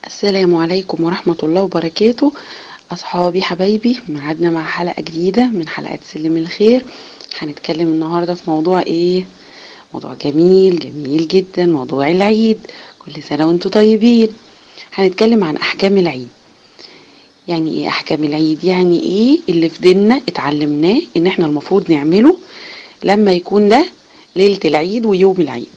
السلام عليكم ورحمة الله وبركاته أصحابي حبايبي معادنا مع حلقة جديدة من حلقات سلم الخير هنتكلم النهاردة في موضوع ايه موضوع جميل جميل جدا موضوع العيد كل سنة وانتم طيبين هنتكلم عن أحكام العيد يعني ايه أحكام العيد يعني ايه اللي في ديننا اتعلمناه ان احنا المفروض نعمله لما يكون ده ليلة العيد ويوم العيد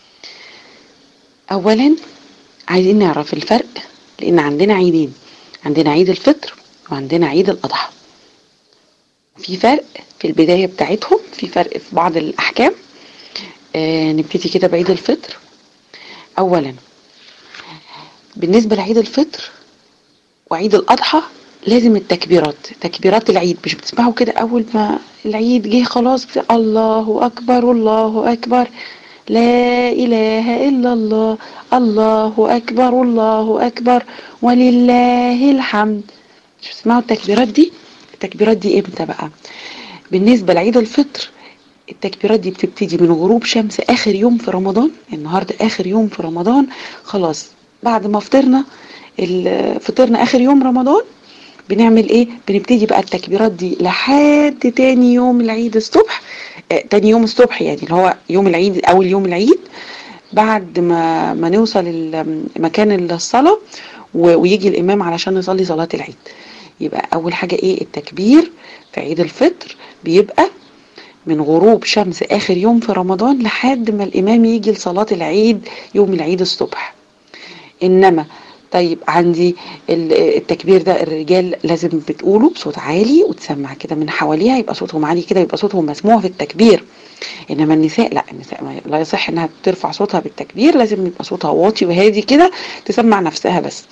أولا عايزين نعرف الفرق لان عندنا عيدين عندنا عيد الفطر وعندنا عيد الاضحى في فرق في البدايه بتاعتهم في فرق في بعض الاحكام آه نبتدي كده بعيد الفطر اولا بالنسبه لعيد الفطر وعيد الاضحى لازم التكبيرات تكبيرات العيد مش بتسمعوا كده اول ما العيد جه خلاص الله اكبر الله اكبر لا إله إلا الله الله أكبر الله أكبر ولله الحمد مش بتسمعوا التكبيرات دي التكبيرات دي امتى بقى بالنسبة لعيد الفطر التكبيرات دي بتبتدي من غروب شمس آخر يوم في رمضان النهاردة آخر يوم في رمضان خلاص بعد ما فطرنا فطرنا آخر يوم رمضان بنعمل ايه بنبتدي بقى التكبيرات دي لحد تاني يوم العيد الصبح آه تاني يوم الصبح يعني اللي هو يوم العيد اول يوم العيد بعد ما ما نوصل مكان الصلاة ويجي الامام علشان نصلي صلاة العيد يبقى اول حاجة ايه التكبير في عيد الفطر بيبقى من غروب شمس اخر يوم في رمضان لحد ما الامام يجي لصلاة العيد يوم العيد الصبح انما طيب عندي التكبير ده الرجال لازم بتقوله بصوت عالي وتسمع كده من حواليها يبقى صوتهم عالي كده يبقى صوتهم مسموع في التكبير انما النساء لا النساء لا يصح انها ترفع صوتها بالتكبير لازم يبقى صوتها واطي وهادي كده تسمع نفسها بس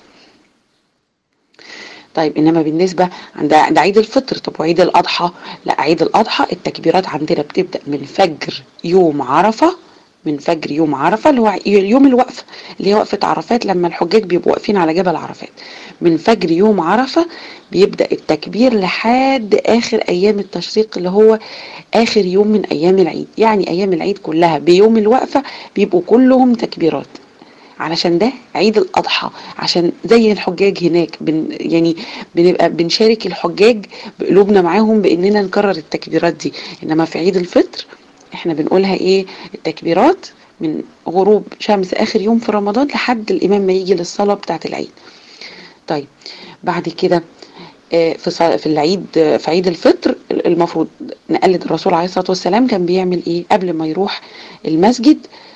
طيب انما بالنسبه عند عند عيد الفطر طب وعيد الاضحى لا عيد الاضحى التكبيرات عندنا بتبدا من فجر يوم عرفه من فجر يوم عرفة اللي هو يوم الوقفة اللي هي وقفة عرفات لما الحجاج بيبقوا واقفين على جبل عرفات من فجر يوم عرفة بيبدأ التكبير لحد آخر أيام التشريق اللي هو آخر يوم من أيام العيد يعني أيام العيد كلها بيوم الوقفة بيبقوا كلهم تكبيرات علشان ده عيد الأضحى عشان زي الحجاج هناك بن يعني بنبقى بنشارك الحجاج بقلوبنا معاهم بإننا نكرر التكبيرات دي إنما في عيد الفطر احنا بنقولها ايه التكبيرات من غروب شمس اخر يوم في رمضان لحد الامام ما يجي للصلاه بتاعه العيد طيب بعد كده في في العيد في عيد الفطر المفروض نقلد الرسول عليه الصلاه والسلام كان بيعمل ايه قبل ما يروح المسجد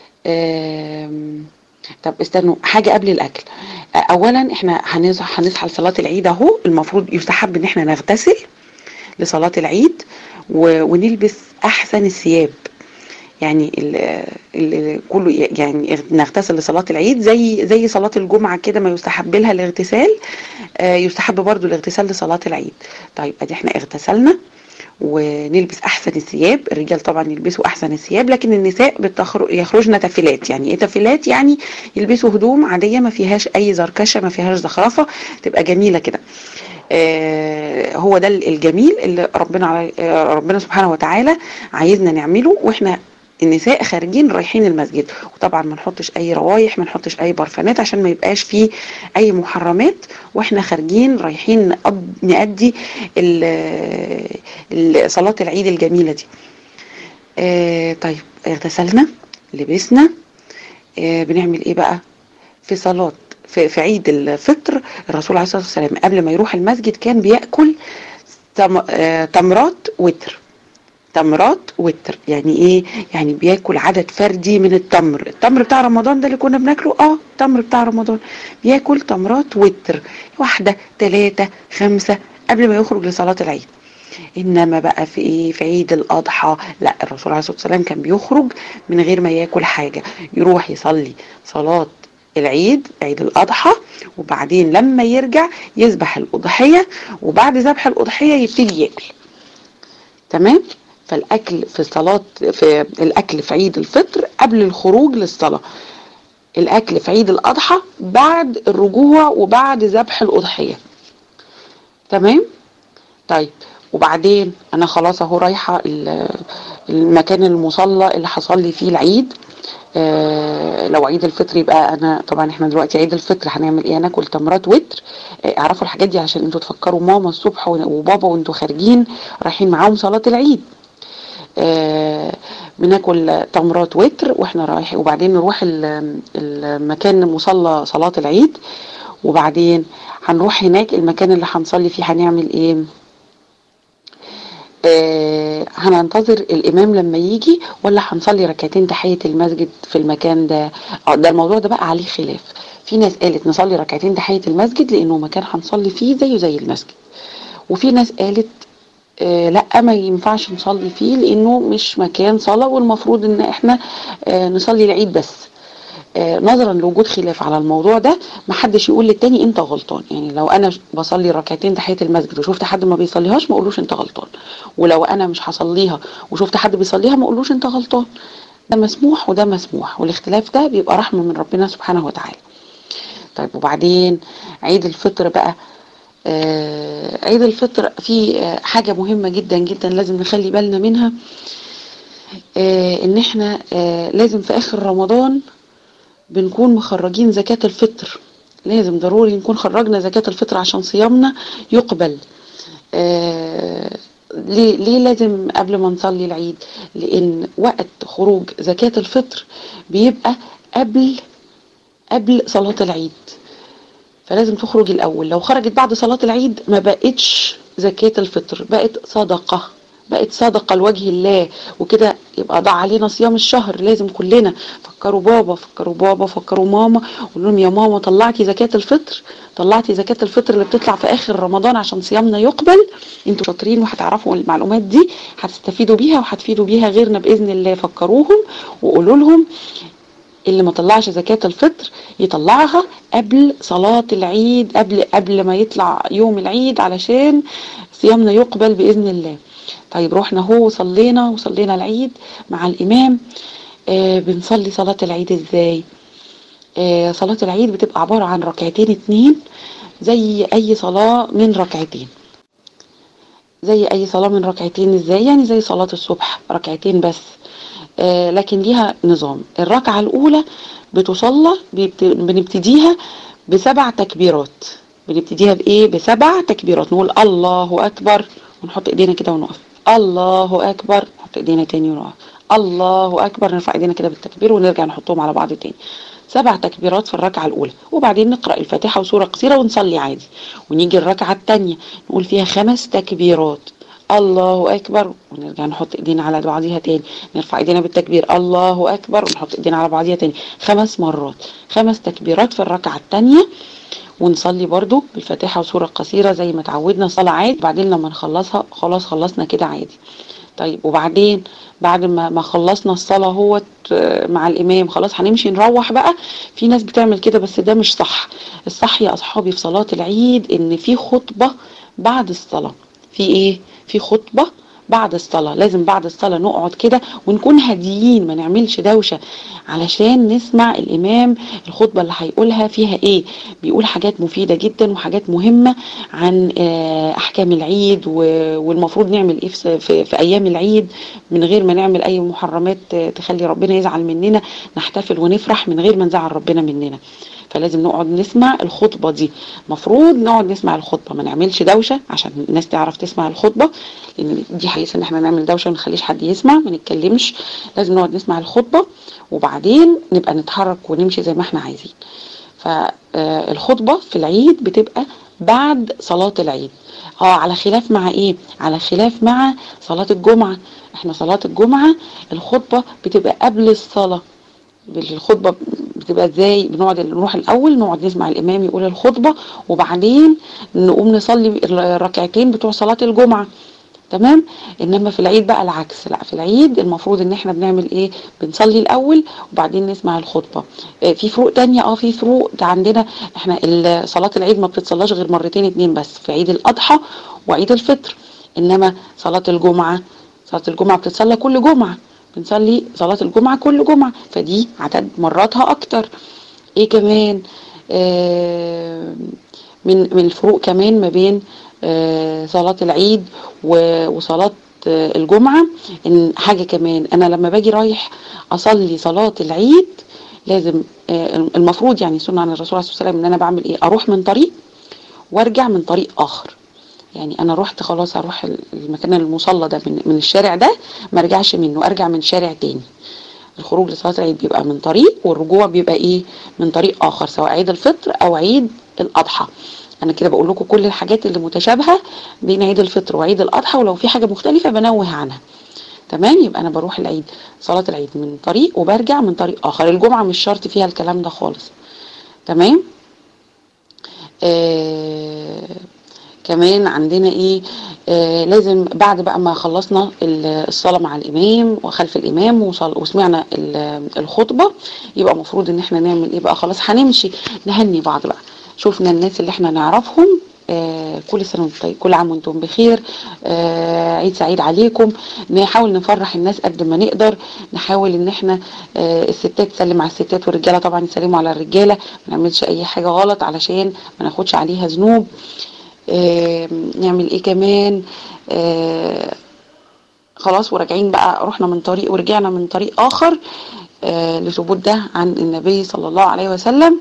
طب استنوا حاجه قبل الاكل اولا احنا هنصحى هنصحى لصلاه العيد اهو المفروض يستحب ان احنا نغتسل لصلاه العيد ونلبس احسن الثياب يعني ال ال كله يعني نغتسل لصلاه العيد زي زي صلاه الجمعه كده ما يستحب لها الاغتسال آه يستحب برضو الاغتسال لصلاه العيد طيب ادي احنا اغتسلنا ونلبس احسن الثياب الرجال طبعا يلبسوا احسن الثياب لكن النساء يخرجن تفلات يعني ايه تفلات يعني يلبسوا هدوم عاديه ما فيهاش اي زركشه ما فيهاش زخرفه تبقى جميله كده آه هو ده الجميل اللي ربنا علي آه ربنا سبحانه وتعالى عايزنا نعمله واحنا النساء خارجين رايحين المسجد وطبعا ما نحطش اي روايح ما نحطش اي برفانات عشان ما يبقاش فيه اي محرمات واحنا خارجين رايحين نأدي صلاة العيد الجميلة دي آه طيب اغتسلنا لبسنا بنعمل ايه بقى في صلاة في, في عيد الفطر الرسول عليه الصلاه والسلام قبل ما يروح المسجد كان بياكل تم تمرات وتر تمرات وتر يعني ايه يعني بياكل عدد فردي من التمر التمر بتاع رمضان ده اللي كنا بناكله اه التمر بتاع رمضان بياكل تمرات وتر واحده ثلاثه خمسه قبل ما يخرج لصلاه العيد انما بقى في ايه في عيد الاضحى لا الرسول عليه الصلاه والسلام كان بيخرج من غير ما ياكل حاجه يروح يصلي صلاه العيد عيد الأضحى وبعدين لما يرجع يذبح الأضحية وبعد ذبح الأضحية يبتدي ياكل تمام فالأكل في صلاة في الأكل في عيد الفطر قبل الخروج للصلاة الأكل في عيد الأضحى بعد الرجوع وبعد ذبح الأضحية تمام طيب وبعدين أنا خلاص أهو رايحة المكان المصلى اللي هصلي فيه العيد آه لو عيد الفطر يبقى انا طبعا احنا دلوقتي عيد الفطر هنعمل ايه هناكل تمرات وتر آه اعرفوا الحاجات دي عشان انتوا تفكروا ماما الصبح وبابا وانتوا خارجين رايحين معاهم صلاه العيد آه بناكل تمرات وتر واحنا رايحين وبعدين نروح المكان مصلى صلاه العيد وبعدين هنروح هناك المكان اللي هنصلي فيه هنعمل ايه آه هننتظر الامام لما يجي ولا هنصلي ركعتين تحيه المسجد في المكان ده اه ده الموضوع ده بقى عليه خلاف في ناس قالت نصلي ركعتين تحيه المسجد لانه مكان هنصلي فيه زيه زي المسجد وفي ناس قالت آه لا ما ينفعش نصلي فيه لانه مش مكان صلاه والمفروض ان احنا آه نصلي العيد بس آه نظرا لوجود خلاف على الموضوع ده ما حدش يقول للتاني انت غلطان يعني لو انا بصلي ركعتين تحيه المسجد وشفت حد ما بيصليهاش ما اقولوش انت غلطان ولو انا مش هصليها وشفت حد بيصليها ما اقولوش انت غلطان ده مسموح وده مسموح والاختلاف ده بيبقى رحمه من ربنا سبحانه وتعالى طيب وبعدين عيد الفطر بقى آه عيد الفطر في آه حاجة مهمة جدا جدا لازم نخلي بالنا منها آه ان احنا آه لازم في اخر رمضان بنكون مخرجين زكاة الفطر لازم ضروري نكون خرجنا زكاة الفطر عشان صيامنا يقبل آه ليه, ليه لازم قبل ما نصلي العيد لان وقت خروج زكاة الفطر بيبقى قبل قبل صلاة العيد فلازم تخرج الاول لو خرجت بعد صلاة العيد ما بقتش زكاة الفطر بقت صدقة بقت صدقة لوجه الله وكده يبقى ضاع علينا صيام الشهر لازم كلنا فكروا بابا فكروا بابا فكروا ماما قول لهم يا ماما طلعتي زكاة الفطر طلعتي زكاة الفطر اللي بتطلع في اخر رمضان عشان صيامنا يقبل انتوا شاطرين وهتعرفوا المعلومات دي هتستفيدوا بيها وهتفيدوا بيها غيرنا باذن الله فكروهم وقولوا لهم اللي ما طلعش زكاة الفطر يطلعها قبل صلاة العيد قبل قبل ما يطلع يوم العيد علشان صيامنا يقبل بإذن الله طيب رحنا هو وصلينا وصلينا العيد مع الإمام آه بنصلي صلاة العيد ازاي آه صلاة العيد بتبقى عبارة عن ركعتين اتنين زي أي صلاة من ركعتين زي أي صلاة من ركعتين ازاي يعني زي صلاة الصبح ركعتين بس آه لكن ليها نظام الركعة الأولى بتصلى بنبتديها بسبع تكبيرات بنبتديها بإيه بسبع تكبيرات نقول الله أكبر ونحط إيدينا كده ونقف الله أكبر نحط إيدينا تاني ونقف الله أكبر نرفع إيدينا كده بالتكبير ونرجع نحطهم على بعض تاني سبع تكبيرات في الركعة الأولى وبعدين نقرأ الفاتحة وسورة قصيرة ونصلي عادي ونيجي الركعة التانية نقول فيها خمس تكبيرات الله اكبر ونرجع نحط ايدينا على بعضيها تاني نرفع ايدينا بالتكبير الله اكبر ونحط ايدينا على بعضيها تاني خمس مرات خمس تكبيرات في الركعه الثانيه ونصلي برضو بالفاتحه وسوره قصيره زي ما اتعودنا صلاه عادي بعدين لما نخلصها خلاص خلصنا كده عادي طيب وبعدين بعد ما ما خلصنا الصلاه هوت مع الامام خلاص هنمشي نروح بقى في ناس بتعمل كده بس ده مش صح الصح يا اصحابي في صلاه العيد ان في خطبه بعد الصلاه في ايه في خطبة بعد الصلاة لازم بعد الصلاة نقعد كده ونكون هاديين ما نعملش دوشة علشان نسمع الإمام الخطبة اللي هيقولها فيها إيه بيقول حاجات مفيدة جدا وحاجات مهمة عن أحكام العيد والمفروض نعمل إيه في, في, في أيام العيد من غير ما نعمل أي محرمات تخلي ربنا يزعل مننا نحتفل ونفرح من غير ما نزعل ربنا مننا فلازم نقعد نسمع الخطبه دي مفروض نقعد نسمع الخطبه ما نعملش دوشه عشان الناس تعرف تسمع الخطبه لان دي حقيقه ان احنا نعمل دوشه وما نخليش حد يسمع ما نتكلمش لازم نقعد نسمع الخطبه وبعدين نبقى نتحرك ونمشي زي ما احنا عايزين فالخطبه في العيد بتبقى بعد صلاه العيد اه على خلاف مع ايه على خلاف مع صلاه الجمعه احنا صلاه الجمعه الخطبه بتبقى قبل الصلاه الخطبه بتبقى ازاي بنقعد نروح الاول نقعد نسمع الامام يقول الخطبه وبعدين نقوم نصلي الركعتين بتوع صلاه الجمعه تمام انما في العيد بقى العكس لا في العيد المفروض ان احنا بنعمل ايه بنصلي الاول وبعدين نسمع الخطبه اه في فروق تانية اه في فروق ده عندنا احنا صلاه العيد ما بتتصلاش غير مرتين اتنين بس في عيد الاضحى وعيد الفطر انما صلاه الجمعه صلاه الجمعه بتتصلى كل جمعه بنصلي صلاة الجمعة كل جمعة فدي عدد مراتها أكتر إيه كمان آه من من الفروق كمان ما بين آه صلاة العيد وصلاة الجمعة ان حاجة كمان انا لما باجي رايح اصلي صلاة العيد لازم المفروض يعني سنة عن الرسول عليه الصلاة والسلام ان انا بعمل ايه اروح من طريق وارجع من طريق اخر يعني انا رحت خلاص اروح المكان المصلى ده من, من الشارع ده ما ارجعش منه ارجع من شارع تاني الخروج لصلاة العيد بيبقى من طريق والرجوع بيبقى ايه من طريق اخر سواء عيد الفطر او عيد الاضحى انا كده بقول لكم كل الحاجات اللي متشابهه بين عيد الفطر وعيد الاضحى ولو في حاجه مختلفه بنوه عنها تمام يبقى انا بروح العيد صلاه العيد من طريق وبرجع من طريق اخر الجمعه مش شرط فيها الكلام ده خالص تمام آه كمان عندنا ايه آه لازم بعد بقى ما خلصنا الصلاه مع الامام وخلف الامام وسمعنا الخطبه يبقى المفروض ان احنا نعمل ايه بقى خلاص هنمشي نهني بعض بقى شفنا الناس اللي احنا نعرفهم آه كل سنه وانتم طيب كل عام وانتم بخير آه عيد سعيد عليكم نحاول نفرح الناس قد ما نقدر نحاول ان احنا آه الستات تسلم على الستات والرجاله طبعا يسلموا على الرجاله ما نعملش اي حاجه غلط علشان ما ناخدش عليها ذنوب آه نعمل ايه كمان آه خلاص وراجعين بقى رحنا من طريق ورجعنا من طريق اخر آه لثبوت ده عن النبي صلى الله عليه وسلم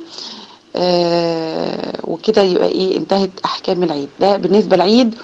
آه وكده يبقى ايه انتهت احكام العيد ده بالنسبه لعيد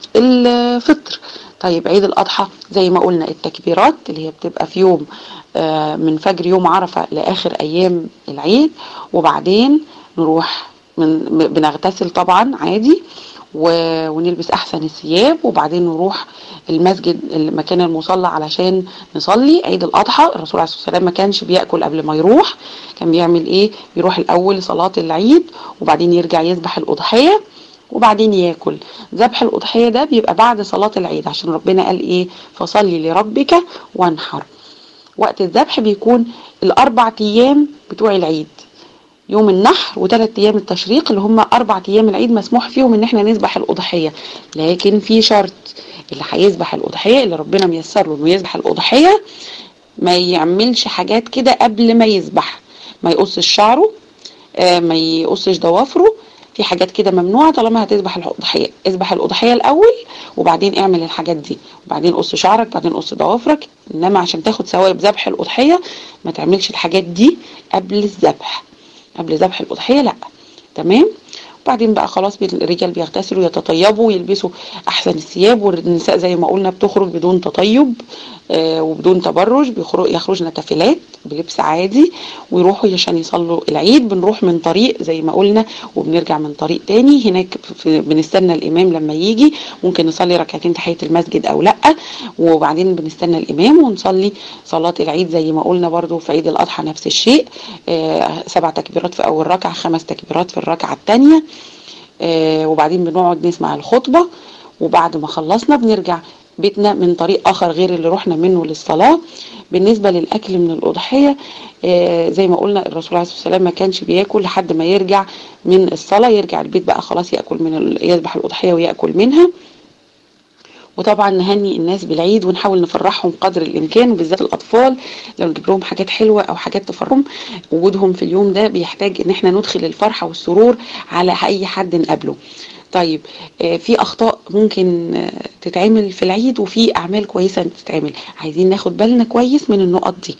الفطر طيب عيد الاضحى زي ما قلنا التكبيرات اللي هي بتبقى في يوم آه من فجر يوم عرفه لاخر ايام العيد وبعدين نروح من بنغتسل طبعا عادي ونلبس احسن الثياب وبعدين نروح المسجد المكان المصلى علشان نصلي عيد الاضحى الرسول عليه الصلاه والسلام ما كانش بياكل قبل ما يروح كان بيعمل ايه بيروح الاول لصلاه العيد وبعدين يرجع يذبح الاضحيه وبعدين ياكل ذبح الاضحيه ده بيبقى بعد صلاه العيد عشان ربنا قال ايه فصلي لربك وانحر وقت الذبح بيكون الاربع ايام بتوع العيد يوم النحر وثلاث ايام التشريق اللي هم اربع ايام العيد مسموح فيهم ان احنا نذبح الاضحيه لكن في شرط اللي هيذبح الاضحيه اللي ربنا ميسر له انه يذبح الاضحيه ما يعملش حاجات كده قبل ما يذبح ما يقصش شعره آه ما يقصش ضوافره في حاجات كده ممنوعه طالما هتذبح الاضحيه اذبح الاضحيه الاول وبعدين اعمل الحاجات دي وبعدين قص شعرك بعدين قص ضوافرك انما عشان تاخد ثواب ذبح الاضحيه ما تعملش الحاجات دي قبل الذبح قبل ذبح الاضحيه لا تمام وبعدين بقى خلاص الرجال بيغتسلوا يتطيبوا ويلبسوا احسن الثياب والنساء زي ما قلنا بتخرج بدون تطيب آه وبدون تبرج بيخرج يخرجن تفلات بلبس عادي ويروحوا عشان يصلوا العيد بنروح من طريق زي ما قلنا وبنرجع من طريق تاني هناك بنستنى الامام لما يجي ممكن نصلي ركعتين تحيه المسجد او لا وبعدين بنستنى الامام ونصلي صلاه العيد زي ما قلنا برضو في عيد الاضحى نفس الشيء آه سبع تكبيرات في اول ركعه خمس تكبيرات في الركعه الثانيه آه وبعدين بنقعد نسمع الخطبه وبعد ما خلصنا بنرجع بيتنا من طريق اخر غير اللي رحنا منه للصلاه بالنسبه للاكل من الاضحيه آه زي ما قلنا الرسول عليه الصلاه والسلام ما كانش بياكل لحد ما يرجع من الصلاه يرجع البيت بقى خلاص ياكل من يذبح الاضحيه وياكل منها وطبعا نهني الناس بالعيد ونحاول نفرحهم قدر الامكان وبالذات الاطفال لو نجيب لهم حاجات حلوه او حاجات تفرحهم وجودهم في اليوم ده بيحتاج ان احنا ندخل الفرحه والسرور على اي حد نقابله طيب في اخطاء ممكن تتعمل في العيد وفي اعمال كويسه تتعمل عايزين ناخد بالنا كويس من النقط دي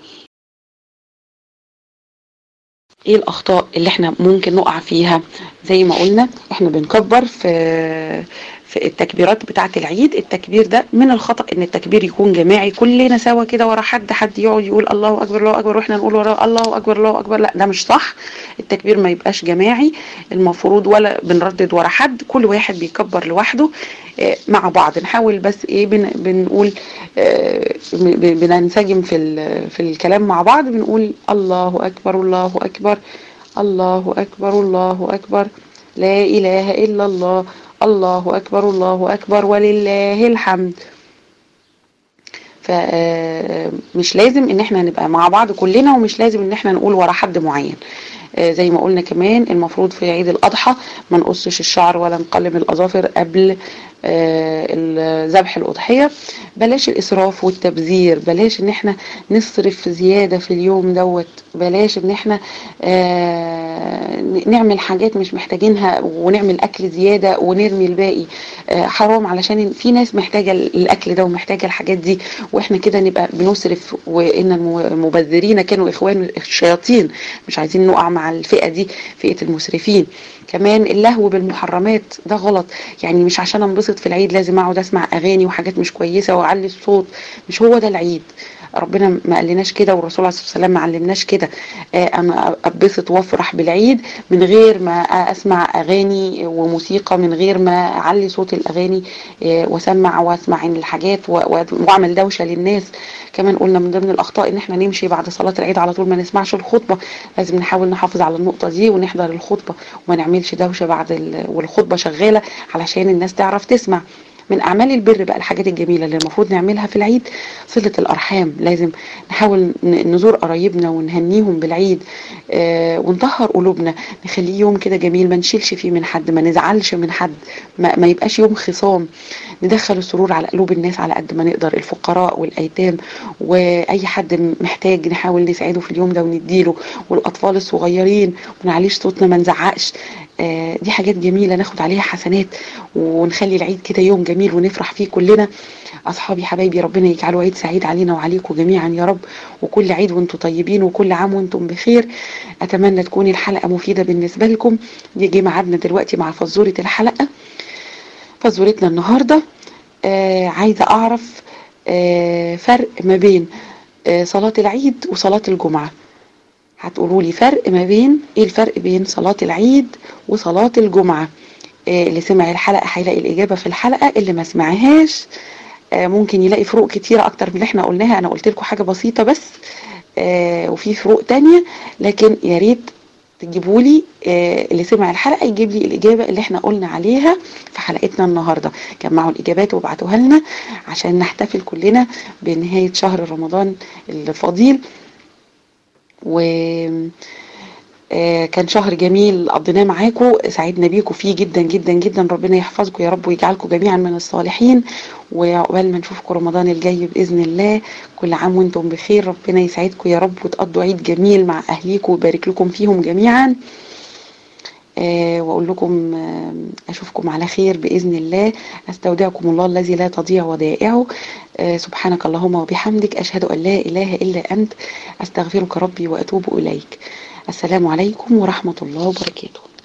ايه الاخطاء اللي احنا ممكن نقع فيها زي ما قلنا احنا بنكبر في في التكبيرات بتاعه العيد التكبير ده من الخطا ان التكبير يكون جماعي كلنا سوا كده ورا حد حد يقعد يقول الله اكبر الله اكبر واحنا نقول وراه الله اكبر الله اكبر لا ده مش صح التكبير ما يبقاش جماعي المفروض ولا بنردد ورا حد كل واحد بيكبر لوحده مع بعض نحاول بس ايه بن بنقول بننسجم في في الكلام مع بعض بنقول الله اكبر الله اكبر الله اكبر الله اكبر لا اله الا الله الله أكبر الله أكبر ولله الحمد فمش لازم ان احنا نبقى مع بعض كلنا ومش لازم ان احنا نقول ورا حد معين زي ما قلنا كمان المفروض في عيد الأضحى ما نقصش الشعر ولا نقلم الأظافر قبل ذبح الأضحية بلاش الإسراف والتبذير بلاش ان احنا نصرف زيادة في اليوم دوت بلاش ان احنا آه، نعمل حاجات مش محتاجينها ونعمل اكل زياده ونرمي الباقي آه، حرام علشان في ناس محتاجه الاكل ده ومحتاجه الحاجات دي واحنا كده نبقى بنسرف وان المبذرين كانوا اخوان الشياطين مش عايزين نقع مع الفئه دي فئه المسرفين كمان اللهو بالمحرمات ده غلط يعني مش عشان انبسط في العيد لازم اقعد اسمع اغاني وحاجات مش كويسه واعلي الصوت مش هو ده العيد ربنا ما قالناش كده والرسول عليه الصلاه والسلام ما علمناش كده آه انا اتبسط وافرح بالعيد من غير ما اسمع اغاني وموسيقى من غير ما اعلي صوت الاغاني آه واسمع واسمع عن الحاجات واعمل دوشه للناس كمان قلنا من ضمن الاخطاء ان احنا نمشي بعد صلاه العيد على طول ما نسمعش الخطبه لازم نحاول نحافظ على النقطه دي ونحضر الخطبه وما نعملش دوشه بعد والخطبه شغاله علشان الناس تعرف تسمع من اعمال البر بقى الحاجات الجميله اللي المفروض نعملها في العيد صله الارحام لازم نحاول نزور قرايبنا ونهنيهم بالعيد آه ونطهر قلوبنا نخليه يوم كده جميل ما نشيلش فيه من حد ما نزعلش من حد ما, ما يبقاش يوم خصام ندخل السرور على قلوب الناس على قد ما نقدر الفقراء والايتام واي حد محتاج نحاول نساعده في اليوم ده ونديله والاطفال الصغيرين ونعليش صوتنا ما نزعقش آه دي حاجات جميله ناخد عليها حسنات ونخلي العيد كده يوم جميل ونفرح فيه كلنا اصحابي حبايبي ربنا يجعله عيد سعيد علينا وعليكم جميعا يا رب وكل عيد وانتم طيبين وكل عام وانتم بخير اتمنى تكون الحلقه مفيده بالنسبه لكم يجي ميعادنا دلوقتي مع فزوره الحلقه فزورتنا النهارده آه عايزه اعرف آه فرق ما بين آه صلاه العيد وصلاه الجمعه هتقولوا لي فرق ما بين ايه الفرق بين صلاه العيد وصلاه الجمعه اللي سمع الحلقه هيلاقي الاجابه في الحلقه اللي ما سمعهاش ممكن يلاقي فروق كتيره اكتر من اللي احنا قلناها انا قلت لكم حاجه بسيطه بس وفي فروق تانية لكن يا ريت تجيبوا لي اللي سمع الحلقه يجيب لي الاجابه اللي احنا قلنا عليها في حلقتنا النهارده جمعوا الاجابات وابعتوها لنا عشان نحتفل كلنا بنهايه شهر رمضان الفضيل و كان شهر جميل قضيناه معاكم سعدنا بيكم فيه جدا جدا جدا ربنا يحفظكم يا رب ويجعلكم جميعا من الصالحين وعقبال ما نشوفكم رمضان الجاي باذن الله كل عام وانتم بخير ربنا يسعدكم يا رب وتقضوا عيد جميل مع اهليكم ويبارك لكم فيهم جميعا أه واقول لكم أه اشوفكم على خير باذن الله استودعكم الله الذي لا تضيع ودائعه أه سبحانك اللهم وبحمدك اشهد ان لا اله الا انت استغفرك ربي واتوب اليك السلام عليكم ورحمه الله وبركاته